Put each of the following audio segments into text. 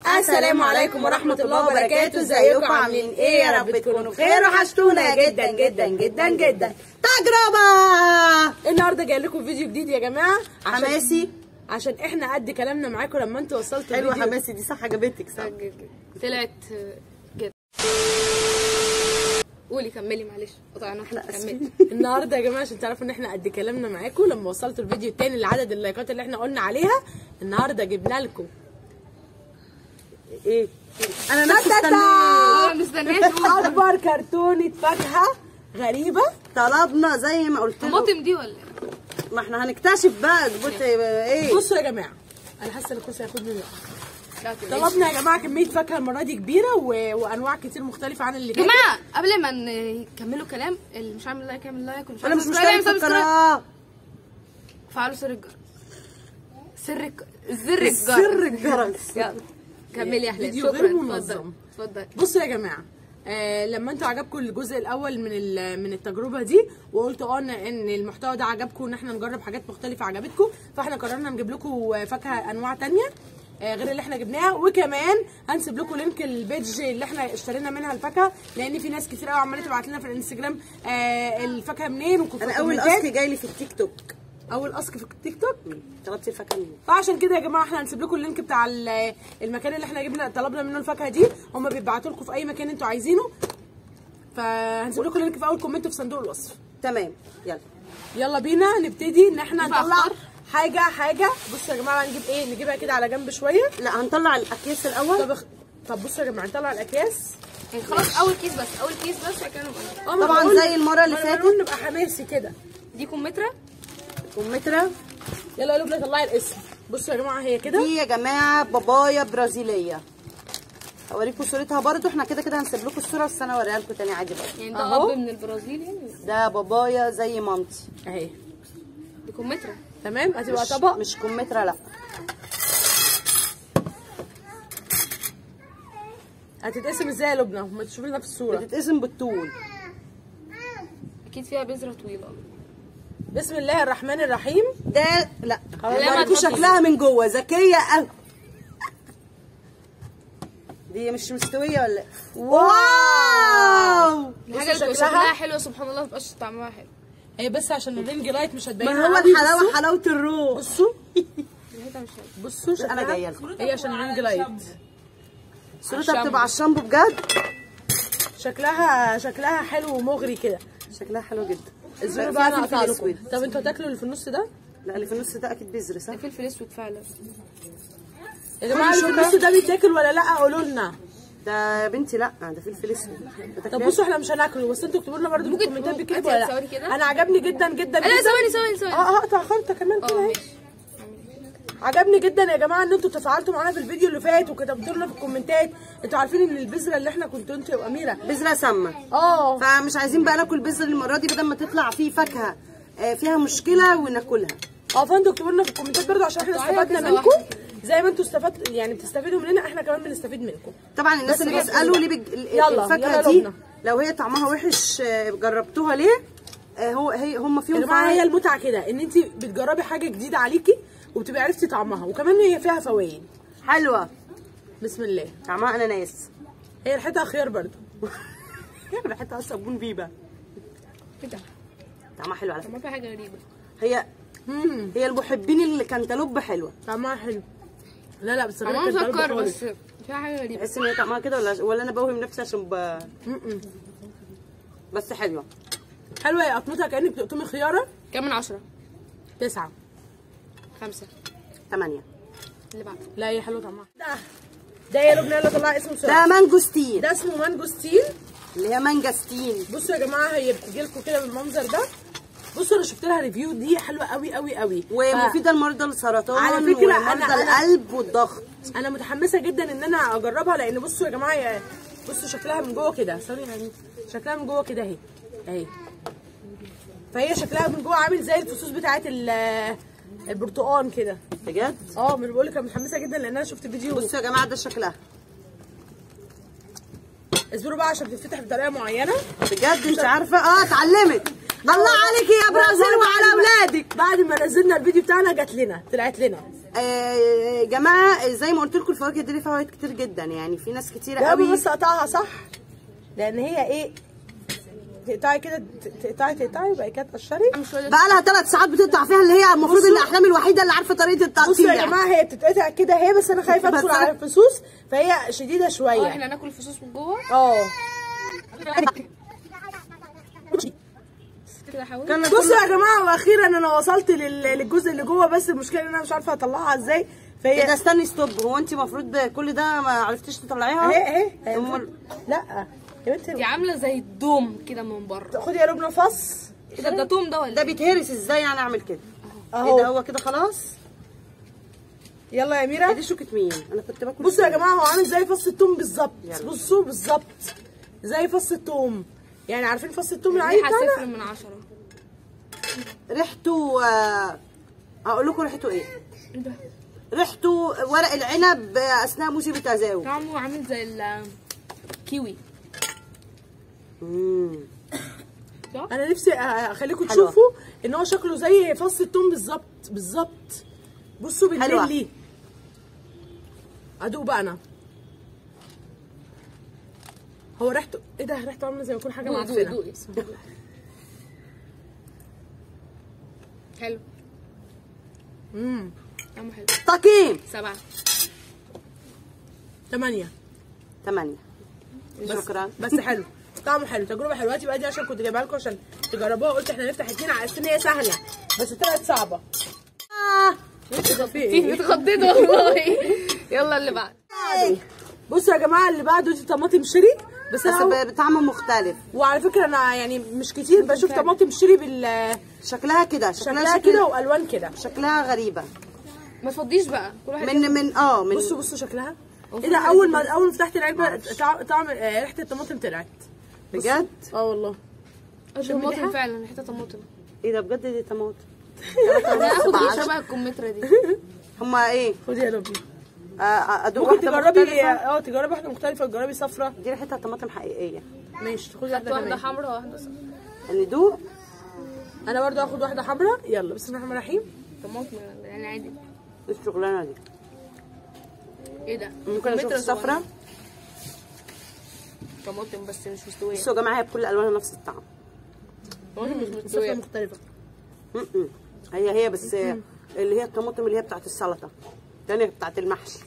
السلام عليكم ورحمة الله وبركاته ازيكم عاملين ايه يا رب تكونوا بخير وحشتونا جدا جدا جدا جدا تجربة النهارده جاي لكم فيديو جديد يا جماعة عشان حماسي عشان احنا قد كلامنا معاكم لما انتوا وصلتوا حلوة الفيديو حماسي دي صح عجبتك صح طلعت جد قولي كملي معلش قطعنا احنا كملي النهارده يا جماعه عشان تعرفوا ان احنا قد كلامنا معاكم لما وصلتوا الفيديو التاني لعدد اللايكات اللي احنا قلنا عليها النهارده جبنا لكم ايه انا نفسي اه استنى مستنيه تقول اكبر كرتونه فاكهه غريبه طلبنا زي ما قلت له طماطم دي ولا إيه؟ ما احنا هنكتشف بقى بص ايه بصوا يا جماعه انا حاسه ان الكرسي هياخدني الوقت لا تقولي. طلبنا يا جماعه كميه فاكهه المره دي كبيره و... وانواع كتير مختلفه عن اللي يا فاتت جماعه قبل ما ن- يكملوا كلام اللي مش عامل لايك يعمل لايك والمش انا عامل مش سبسكرايب مشترك يعمل في سبسكرايب القناة فعلوا سر الجرس سر الك- زر الجرس سر الجرس يلا كملي يا احلام فيديو شكرا غير منظم. اتفضل اتفضل بصوا يا جماعه آه لما انتوا عجبكم الجزء الاول من ال- من التجربه دي وقلتوا اه ان إن المحتوى ده عجبكم ان احنا نجرب حاجات مختلفه عجبتكم فاحنا قررنا نجيب لكم فاكهه انواع تانية آه غير اللي احنا جبناها وكمان هنسيب لكم لينك البيج اللي احنا اشترينا منها الفاكهه لان في ناس كتير قوي عماله تبعت لنا في الانستجرام آه الفاكهه منين وكنت انا اول اسك جاي لي في التيك توك اول اسك في التيك توك طلبت الفاكهه منين فعشان كده يا جماعه احنا هنسيب لكم اللينك بتاع ال- المكان اللي احنا جبنا طلبنا منه الفاكهه دي هم بيبعتوا لكم في اي مكان انتوا عايزينه فهنسيب لكم اللينك في اول كومنت في صندوق الوصف تمام يلا يلا بينا نبتدي ان احنا ينفع نطلع أختار؟ حاجه حاجه بصوا يا جماعه هنجيب ايه نجيبها كده على جنب شويه لا هنطلع الاكياس الاول طب اخ... طب بصوا يا جماعه نطلع الاكياس يعني خلاص اول كيس بس اول كيس بس بعد كده نبقى- اه ما طبعاً بقول- زي المرة اللي ما فاتت. بقول نبقى حماسي كده دي كمثرى كمثرى يلا يا لبنى طلعي الاسم بصوا يا جماعه هي كده دي يا جماعه بابايا برازيليه هوريكم صورتها برضو احنا كده كده هنسيب لكم الصوره بس انا اوريها لكم تاني عادي برضو يعني ده أهو. اب من البرازيل يعني ده بابايا زي مامتي اهي دي كمثرى تمام هتبقى مش- طبق مش كمثرى لا هتتقسم ازاي يا لبنى ما تشوفي لنا في الصوره بتتقسم بالطول اكيد فيها بذره طويله بسم الله الرحمن الرحيم ده لا خلاص لا، ما هوريكم تحطش. شكلها من جوه ذكيه قوي دي مش مستويه ولا إيه؟ واو الحاجه اللي شكلها- شكلها حلوه سبحان الله مبقاش طعمها حلو هي بس عشان الرينج لايت مش هتبين ما هو الحلاوه حلاوه الروح بصوا ريحتها مش حلوه بصوا شكلها أنا جاية لكم. هي عشان الرينج لايت صورتها بتبقى على الشامبو بجد شكلها شكلها حلو ومغري كده شكلها حلو جدا الزر فيها بقى انا فلفل هقطع أسود. لكم طب انتوا هتاكلوا اللي في النص ده لا اللي في النص ده اكيد بذر صح ده فلفل اسود فعلا يا جماعه اللي في النص ده بيتاكل ولا لا قولوا لنا ده يا بنتي لا ده فلفل اسود طب بتاكليها؟ بصوا احنا مش هناكله بس انتوا اكتبوا لنا برضه في ممكن- الكومنتات ممكن- بكده هاتي ولا تصوري لا كده. انا عجبني جدا جدا لا جدا ثواني ثواني ثواني اه هقطع خرطه كمان اه كده اهي. ماشي عجبني جدا يا جماعه ان انتوا تفاعلتوا معانا في الفيديو اللي فات وكتبتوا لنا في الكومنتات انتوا عارفين ان البذره اللي احنا كنتوا انت واميره بذره سامه اه فمش عايزين بقى ناكل بذر المره دي بدل ما تطلع فيه فاكهه آه، فيها مشكله وناكلها اه فانتوا اكتبوا لنا في الكومنتات برضه عشان احنا طيب، استفدنا كذا منكم واحدة زي ما انتوا استفدتوا يعني بتستفيدوا مننا احنا كمان بنستفيد منكم طبعا الناس بس اللي بجد بيسالوا بقى. ليه بج... ال- يلا، الفاكهه يلا دي لبنى. لو هي طعمها وحش آه، جربتوها ليه آه، هو هي هم يا فيهم جماعه هي فعلا المتعه كده ان انت بتجربي حاجه جديده عليكي وبتبقي عرفتي طعمها وكمان هي فيها فوائد حلوه بسم الله طعمها اناناس هي ريحتها خيار برضه ريحتها صابون بيبه ايه ده طعمها حلو على فكره طعمها في حاجه غريبه هي امم هي المحبين اللي كانتالوب حلوه طعمها حلو لا لا بس طعمها الريحة كانت مسكر غريبة بس فيها حاجه غريبه تحس ان هي طعمها كده ولا ولا انا بوهم نفسي عشان ب... م-م. بس حلوه حلوه يا قطمتها كانك بتقطمي خياره كام من عشرة تسعه خمسة ثمانية اللي بعده لا هي حلوه طعمها ده ده يا لبنى يلا طلعي اسمه ده بسرعه مانجوستين ده اسمه مانجوستين اللي هي مانجاستين بصوا يا جماعه هي بتجي لكم كده بالمنظر ده بصوا انا شفت لها ريفيو دي حلوه قوي قوي قوي ومفيدة لمرضى السرطان على فكرة أنا- ومرضى أنا- القلب والضغط انا متحمسه جدا ان انا اجربها لان بصوا يا جماعه يا- بصوا شكلها من جوه كده ثانيه يعني شكلها من جوه كده اهي اهي فهي شكلها من جوه عامل زي الفصوص بتاعت ال- البرتقال كده بجد اه من بقول لك انا متحمسه جدا لان انا شفت فيديو بصوا يا جماعة ده شكلها اصبروا بقى عشان بتتفتح بطريقه معينه بجد انت عارفة اه اتعلمت الله عليك يا برازيل وعلى اولادك بعد ما نزلنا الفيديو بتاعنا جات لنا طلعت لنا آه، يا جماعه زي ما قلت لكم الفواكه دي ليها فوائد كتير جدا يعني في ناس كتيره يا رب قوي بس اقطعها صح لان هي ايه تقطعي كده تقطعي تقطعي وبعد كده تقشري مش راضية بقى لها ثلاث ساعات بتقطع فيها اللي هي المفروض بصوا. ان احلام الوحيده اللي عارفه طريقه بصوا التقطيع يا جماعه هي بتتقطع كده اهي بس انا خايفه بس ادخل أنا- على الفصوص فهي شديده اه شويه احنا هناكل الفصوص من جوه اه كده حاول بصوا يا جماعه واخيرا انا وصلت لل- للجزء اللي جوه بس المشكله ان انا مش عارفه اطلعها ازاي ايه ده فهي استني ستوب هو انت المفروض كل ده ما عرفتيش تطلعيها اهي اهي أمال- لا يا دي بنتي عامله زي الدوم كده من بره خدي يا لبنى فص ايه ده ده توم ده ولا ده إيه؟ بيتهرس ازاي يعني اعمل كده ايه اهو ده هو كده خلاص يلا يا إيه اميره دي شوكة مين انا كنت باكل بصوا يا جماعه هو عامل زي فص الثوم بالظبط يلا. بصوا بالظبط زي فص الثوم يعني عارفين فص الثوم العادي ريحه بتاعنا صفر من عشرة ريحته آه، هقول لكم ريحته ايه ايه ده ريحته ورق العنب اثناء موسم التزاوج طعمه عامل زي الكيوي مم. صح؟ انا نفسي اخليكم حلوة. تشوفوا ان هو شكله زي فص الثوم بالظبط بالظبط بصوا حلوة. بالليل ليه ادوق بقى انا هو ريحته ايه ده ريحته عامله زي ما يكون حاجه دوقي دوقي معفنه دوقي بسم الله حلو امم طعمه حلو تقييم سبعة ثمانية ثمانية بس شكرا بس حلو طعمه حلو تجربه حلوه دي بقى دي عشان كنت جايبها لكم عشان تجربوها قلت احنا نفتح اتنين على اساس ان هي سهله بس طلعت صعبه آه. في فيه ايه اتخضيت والله يلا اللي بعد بصوا يا جماعه اللي بعده دي طماطم شيري بس بس انا ب- بطعم مختلف وعلى فكره انا يعني مش كتير بشوف طماطم شيري بال شكلها كده شكلها شكل- كده والوان كده شكلها غريبة ما تفضيش بقى كل واحد من من اه من بصوا بصوا شكلها هو ايه في ده حاجة اول ما اول ما فتحت العلبه طع- طعم آه، ريحه الطماطم طلعت بجد اه والله طماطم ريحة؟ فعلا ريحتها طماطم ايه ده بجد دي طماطم انا هاخد سبعة. شبه الكمثرى دي هما ايه خدي يا لبنى آه، آه، ادوق ممكن واحدة تجربي مختلفة اه تجربي واحده مختلفه تجربي صفرة دي ريحتها طماطم حقيقية ماشي خدي خدت واحده واحده كمان حمراء وواحده صفراء ندوق انا برضو هاخد واحده حمراء يلا بسم الله الرحمن الرحيم طماطم يعني عادي إيه الشغلانة دي ايه ده ممكن اشوف كمثرى الصفرة صغيرة. طماطم بس مش مستويه بصوا يا جماعة هي بكل الوانها نفس الطعم طماطم مش صفرة مستويه مختلفه م-م. هي هي بس اللي هي الطماطم اللي هي بتاعت السلطة الثانية بتاعت المحشي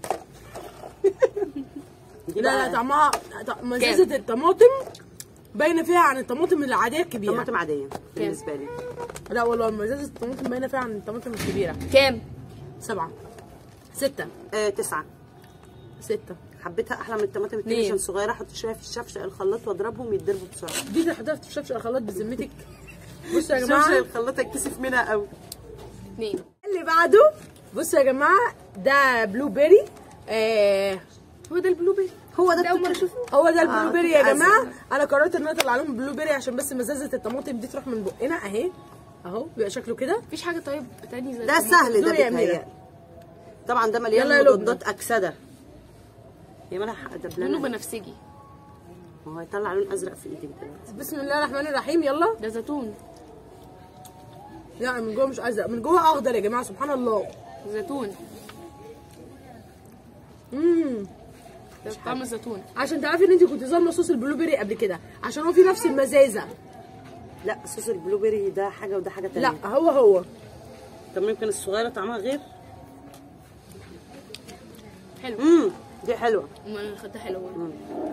دي لا بقى لا طعمها ط- مزازه الطماطم باينه فيها عن الطماطم العاديه الكبيره طماطم عادية بالنسبة لي لا والله مزازه الطماطم باينه فيها عن الطماطم الكبيره كام سبعه ستة آه تسعة ستة حبيتها احلى من الطماطم التانية ليه؟ عشان صغيرة احط شوية في الشفشق الخلاط واضربهم يتضربوا بسرعة دي تحطها في شفش الخلاط بذمتك بصوا يا الشفشق جماعه الخلاط اتكسف منها قوي اتنين اللي بعده بصوا يا جماعه ده بلو بيري آه هو ده البلو بيري هو ده ده اول مره بتاع- اشوفه هو ده البلو بيري يا أزرق. جماعه انا قررت ان انا اطلع لهم بلو بيري عشان بس مزازه الطماطم دي تروح من بقنا اهي اهو بيبقى شكله كده مفيش حاجه طيب تاني زي ده الطماطم؟ سهل ده دول يا أميرة. بيتهيألي طبعا ده يلا مليان يا لبنى. مضادات اكسده يا مالها حق لونه دبلانه بنفسجي هو هيطلع لون ازرق في ايدك دلوقتي بسم الله الرحمن الرحيم يلا ده زيتون لا من جوه مش ازرق من جوه اخضر يا جماعه سبحان الله زيتون امم ده طعم الزيتون عشان تعرفي ان انت كنت ظالمه صوص البلو بيري قبل كده عشان هو في نفس المزازه لا صوص البلو بيري ده حاجه وده حاجه تانية لا هو هو طب ممكن الصغيره طعمها غير حلو امم دي حلوه امال خدتها حلوه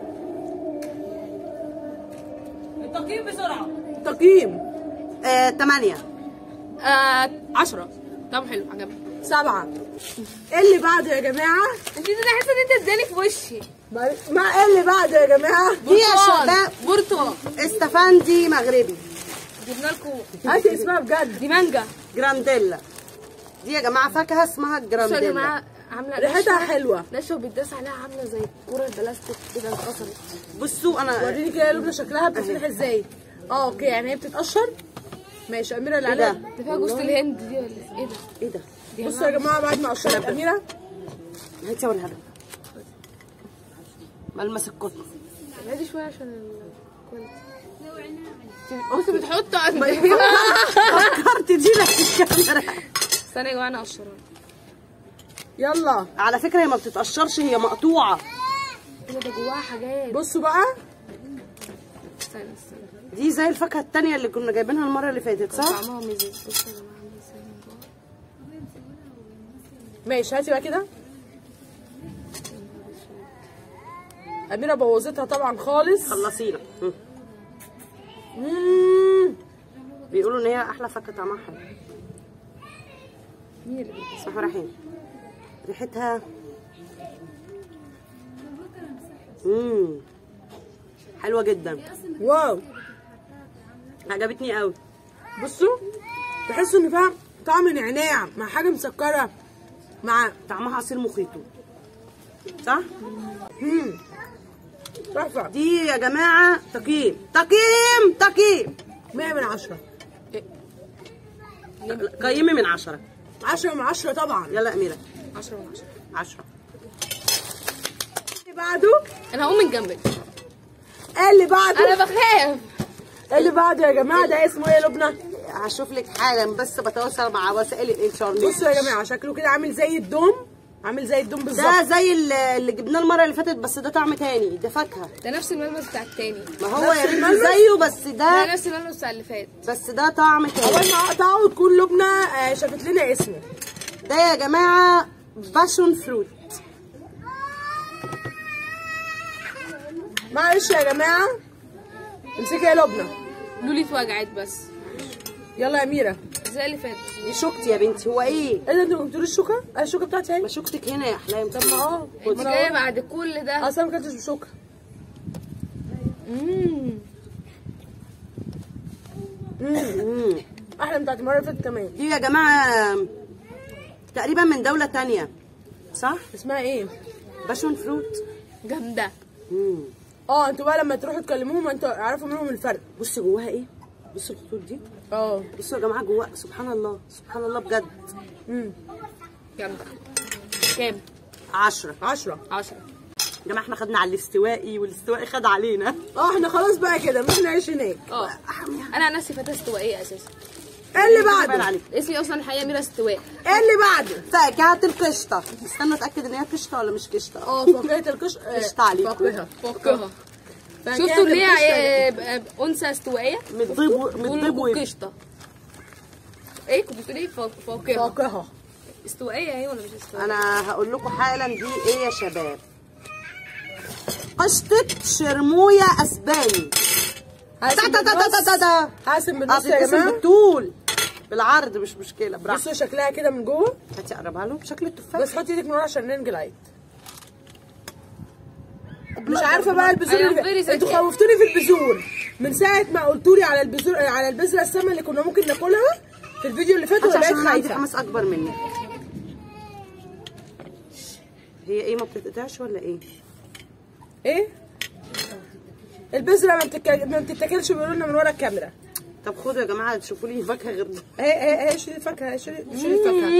تقييم آه 8 آه 10 طعمه حلو عجبني سبعة ايه اللي بعده يا جماعة؟ انت انا حاسه ان انت اداني في وشي ما ما ايه اللي بعده يا جماعة؟ دي يا شباب برتقال استفندي مغربي جبنا لكم هاتي اسمها بجد دي مانجا جرانديلا دي يا جماعه فاكهه اسمها بصوا يا جرانديلا جماعه عامله ريحتها نشوة- حلوة نشوه بيتداس عليها عامله زي كوره البلاستيك كده اتكسرت بصوا انا وريني كده يا لبنى شكلها بتتفتح ازاي اه اوكي يعني هي بتتقشر ماشي اميرة اللي إيه ده؟ عليها ده فيها جوز الهند دي ولا ايه ده؟ ايه ده بصوا يا جماعة بعد ما قشرت اميرة هاتي اوريها لك ملمس القطن هادي شويه عشان ال... انت بتحط فكرت دي لك الكاميرا استنى يا جماعه انا اقشرها يلا على فكره هي ما بتتقشرش هي مقطوعه ايه ده ده جواها حاجات بصوا بقى استنى استنى دي زي الفاكهه التانية اللي كنا جايبينها المره اللي فاتت صح طعمها مزز بصوا يا جماعه عامل ازاي من جوه ماشي هاتي بقى كده اميره بوظتها طبعا خالص خلصينا مم. مم. بيقولوا ان هي احلى فاكهه طعمها حلو مين اللي بيلبس؟ بسم الله الرحمن الرحيم. ريحتها امم حلوه جدا واو عجبتني قوي بصوا تحسوا ان فيها طعم نعناع مع حاجه مسكره مع طعمها عصير مخيطو صح مم. تحفه دي يا جماعه تقييم تقييم تقييم 100 من 10 قيمي من عشرة 10 من 10 طبعا يلا يا اميره 10 من 10 عشرة اللي بعده انا هقوم من جنبك اللي بعده انا بخاف اللي بعده يا جماعه ده اسمه ايه يا لبنى هشوف لك حالا بس بتواصل مع وسائل الانترنت بصوا يا جماعه شكله كده عامل زي الدوم عامل زي الدوم ده بالظبط زي اللي اللي جبناه المره اللي فاتت بس ده طعم تاني ده فاكهه ده نفس الملمس بتاع التاني ما هو نفس يا بنتي الملمس؟ زيه بس ده ده نفس الملمس بتاع اللي فات بس ده طعم اول تاني ما اقطعه تكون لبنى آه، شافت لنا اسمه ده يا جماعه باشون فروت معلش يا جماعه امسكي يا لبنى لولي اتوجعت بس يلا يا اميره زي اللي فات دي شوكتي يا بنتي هو ايه ايه ده انت ما جبتوليش الشوكه؟ آه، الشوكه بتاعتي اهي ما شوكتك هنا يا احلام طب ما اه انت جايه بعد كل ده اصلا ما كنتش بشوكه امم مم. احلى من بتاعت المره اللي فاتت كمان دي يا جماعه تقريبا من دوله تانية صح اسمها ايه؟ باشون فروت جامده مم. اه انتوا بقى لما تروحوا تكلموهم انتوا اعرفوا منهم الفرق بصي جواها ايه بصي الخطوط دي اه بصوا يا جماعه جواها سبحان الله سبحان الله بجد امم جامده كام عشرة 10 10 يا جماعه احنا خدنا على الاستوائي والاستوائي خد علينا اه احنا خلاص بقى كده مش نعيش هناك اه انا عن نفسي فتاه استوائيه اساسا ايه اللي باين بعده؟ عليك اسمي اصلا الحقيقه ميرا استواء ايه اللي بعده؟ فاكهة القشطة استنى اتاكد ان هي قشطة ولا مش قشطة اه فاكهه القش آه، قشطة عليكم. فاكهه فكها فاكهة شفتوا ان القشطة. هي آه، انثى استوائيه متضيب بيقولوا متضيب لكم قشطه ايه كنت بتقولي ايه فوق- فوقها فاكهه استوائيه اهي ولا مش استوائيه انا هقول لكم حالا دي ايه يا شباب قشطة شرموية اسباني هقسم تا تا تا تا تا بالنص تا هقسم اه بالنص يا بتتقسم جماعه بالطول بالعرض مش مشكلة براحتك بصوا شكلها كده من جوه هاتي اقربها له بشكل التفاح بس حطي ايدك من ورا عشان ننجل عيد مش عارفه بقى البذور I am اللي- very انتوا sad. خوفتوني في البذور من ساعه ما قلتوا لي على البذور على البذره السامه اللي كنا ممكن ناكلها في الفيديو اللي فات هاتي وبقيت عشان انا عندي خايفه حماس اكبر منك هي ايه ما بتتقطعش ولا ايه ايه البذره ما, بتك... ما بتتاكلش بيقولوا لنا من ورا الكاميرا طب خدوا يا جماعة تشوفوا لي فاكهة غير دي اهي اهي اهي شيلي الفاكهه شيلي شيلي الفاكهه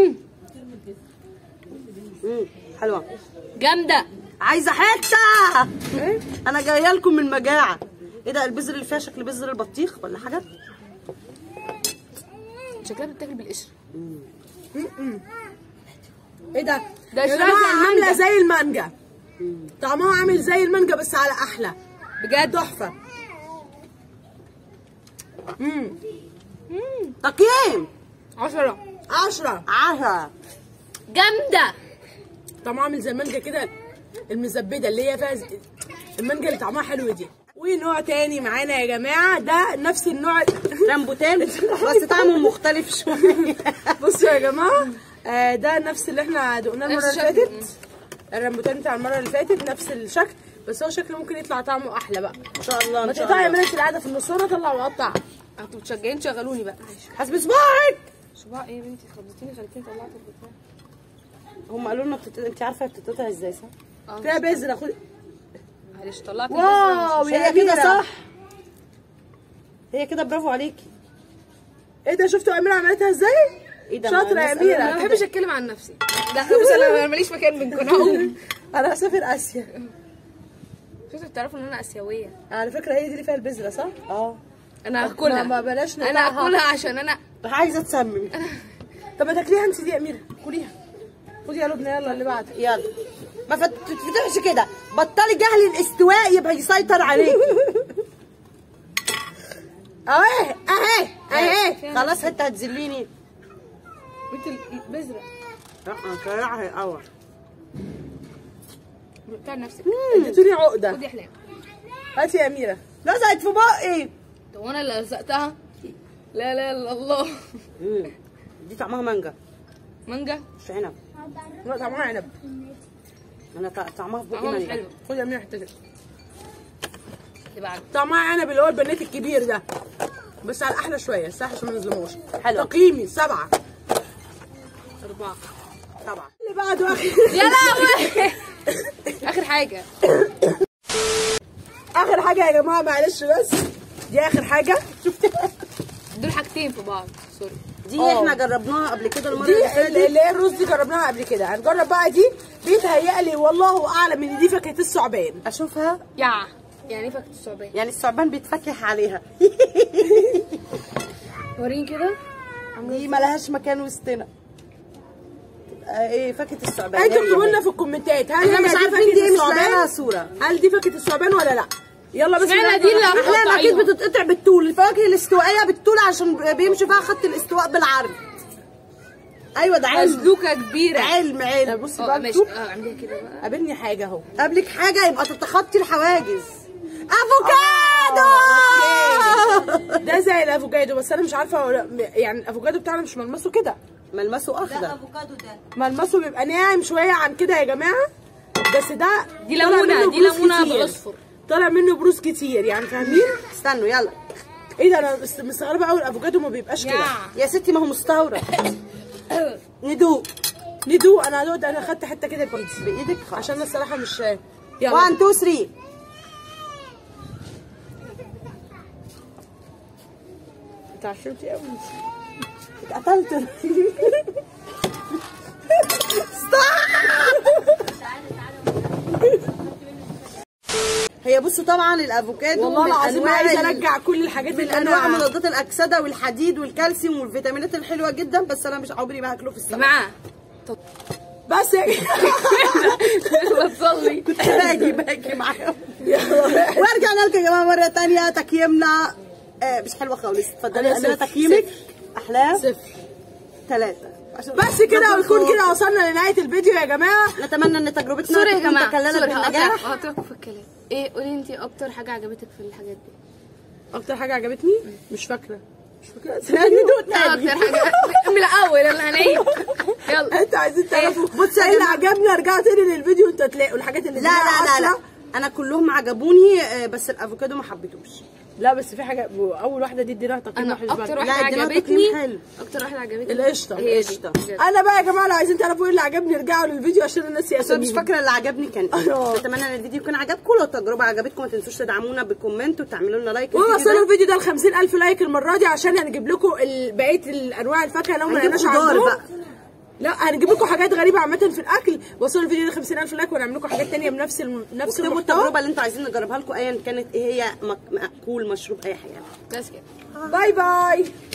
مم، حلوة جامده عايزة حتة ايه انا جايه لكم من مجاعه ايه ده البذر اللي فيها شكل بذر البطيخ ولا حاجه شكلها بتاكل بالقشر ايه ده ده يا شبه جماعة زي المانجا. عامله زي المانجا طعمها عامل زي المانجا بس على احلى بجد تحفه امم تقييم 10 10 عشرة جامده طعمها عامل زي المانجا كده المزبده اللي هي فيها ز- المانجا اللي طعمها حلو دي ونوع تاني معانا يا جماعه ده نفس النوع رامبوتان بس طعمه مختلف شويه بصوا يا جماعه آه ده نفس اللي احنا دقناه المره نفس اللي الشكل. فاتت الرمبوتان بتاع المره اللي فاتت نفس الشكل بس هو شكله ممكن يطلع طعمه احلى بقى ان شاء الله ما ان شاء تقطعي الله من القاعده في النص وانا اطلع واقطع انتوا متشجعين شغلوني بقى معلش حسب صباعك صباع ايه يا بنتي خبطتيني خليتيني طلعت البتاع هم قالوا لنا بتت... انت عارفه بتتقطع ازاي صح اه فيها بذره خد معلش طلعت واو البذرة. يا هي كده أميرة. صح هي كده برافو عليكي ايه ده شفتوا اميره عملتها ازاي؟ ايه ده شاطره يا ما- اميره انا ما بحبش اتكلم عن نفسي ده بص انا ماليش مكان منكم انا هقوم انا هسافر اسيا شفتوا تعرفوا ان انا اسيويه على فكره هي دي اللي فيها البذره صح؟ اه انا هاكلها ما بلاش انا نقطعها. هاكلها عشان انا عايزه تسمم طب ما تاكليها انت دي يا اميره كليها خدي يا لبنى يلا اللي بعد يلا ما فت- تتفتحش كده بطلي جهل الاستواء يبقى يسيطر عليك اهي اهي اهي خلاص انت هتذليني انت البذره لا شارعها الاول بتاع نفسك اديتوني عقده خدي احلام هاتي يا اميره لزقت في بقي طب وانا اللي لزقتها لا لا الا الله مم. دي طعمها مانجا مانجا مش عنب لا طعمها عنب انا طع- طعمها في بقي طعمها مش مانجا حلو خدي يا اميره حتتك اللي بعد طعمها عنب اللي هو البنات الكبير ده بس على الاحلى شويه صح عشان ما نظلموش حلو. تقييمي سبعه اربعه طبعا اللي بعده اخر يا لهوي اخر حاجه اخر حاجه يا جماعه معلش بس دي اخر حاجه شفتها دول حاجتين في بعض سوري دي اه. احنا جربناها قبل كده المره اللي دي فاتت اللي اللي هي الرز دي جربناها قبل كده هنجرب بقى دي بيتهيألي والله اعلم ان دي فاكهه الثعبان اشوفها يا يعني ايه فاكهه الثعبان يعني الثعبان بيتفكح عليها وريني كده دي ملهاش مكان وسطنا تبقى ايه فاكهه الثعبان انتوا هي اكتبوا هي. لنا في الكومنتات هل احنا هي مش دي عارفين فاكهة دي مش الثعبان؟ لاقيها صوره هل دي فاكهه الثعبان ولا لا يلا بس اشمعنى دي اللي احلام اكيد مقطعينها؟ بتتقطع بالطول الفواكه الاستوائيه بالطول عشان بيمشي فيها خط الاستواء بالعرض ايوه ده علم مسلوكه كبيره علم علم بصي اه بقى ماشي مكتوب اه اعمليها كده بقى قابلني حاجه اهو قبلك حاجه يبقى تتخطي الحواجز افوكادو ده زي الافوكادو بس انا مش عارفه ولا- يعني الافوكادو بتاعنا مش ملمسه كده ملمسه اخضر افوكادو ده ملمسه بيبقى ناعم شويه عن كده يا جماعه بس ده دي طلع ليمونه منه دي بروز ليمونه كتير. بالاصفر طالع منه بروز كتير يعني فاهمين استنوا يلا ايه ده انا مست- مستغربه قوي الافوكادو ما بيبقاش كده يا يا ستي ما هو مستورد ندوق ندوق انا دقت انا خدت حته كده بايدي بايدك خلاص عشان انا الصراحه مش يلا 1 2 3 انت عشمتي قوي اتقتلت هي بصوا طبعا الافوكادو والله من العظيم أنواع عايزه ال- ارجع كل الحاجات من اللي انواع انا مضادات الاكسده والحديد والكالسيوم والفيتامينات الحلوه جدا بس انا مش عمري ما هاكله في السمك جماعه بس يا جماعه بتصلي باجي باجي معاهم ورجعنا لكم يا جماعه مره تانية تقييمنا آه مش حلوه خالص اتفضلي أنا عندنا صفر، تقييمك احلام صفر ثلاثة بس كده ونكون كده وصلنا لنهايه الفيديو يا جماعه نتمنى ان تجربتنا سوري يا تكون جماعه تكللت سوري بالنجاح هقطعكم في الكلام ايه قولي انت اكتر حاجه عجبتك في الحاجات دي اكتر حاجه عجبتني مش فاكره مش فاكره سناني دوت لا اكتر حاجه من الاول يلا هنعيد يلا انتوا عايزين تعرفوا بصوا يا ايه اللي جماعة. عجبني ارجعوا تاني للفيديو انتوا تلاقوا الحاجات اللي لا لا لا لا عسلة. انا كلهم عجبوني آه، بس الافوكادو ما حبيتوش لا بس في حاجه اول واحده دي ادينا تقييم انا وحش اكتر بقى. لا، واحده ادينا عجبتني تقييم حلو. اكتر واحده عجبتني القشطة. هي دي القشطة. بجد. انا بقى يا جماعه لو عايزين تعرفوا ايه اللي عجبني ارجعوا للفيديو عشان الناس بس انا مش اساميهم فاكره اللي عجبني كان ايه آه. اتمنى ان الفيديو يكون عجبكم لو التجربه عجبتكم ما تنسوش تدعمونا بالكومنت وتعملوا لنا لايك للفيديو ووصلوا ده. الفيديو ده ل 50000 لايك المره دي عشان هنجيب لكم ال- بقيه الانواع الفاكهه لو ما هنجيب لقيناش خضار عندهم بقى. لا هنجيب لكم حاجات غريبه عامه في الاكل وصلوا الفيديو ده 50000 لايك ونعمل لكم حاجات تانية بنفس الم... نفس واكتبوا المحتوى التجربه اللي انتوا عايزين نجربها لكم ايا كانت ايه هي مك- مأكول مشروب اي حاجه بس كده باي باي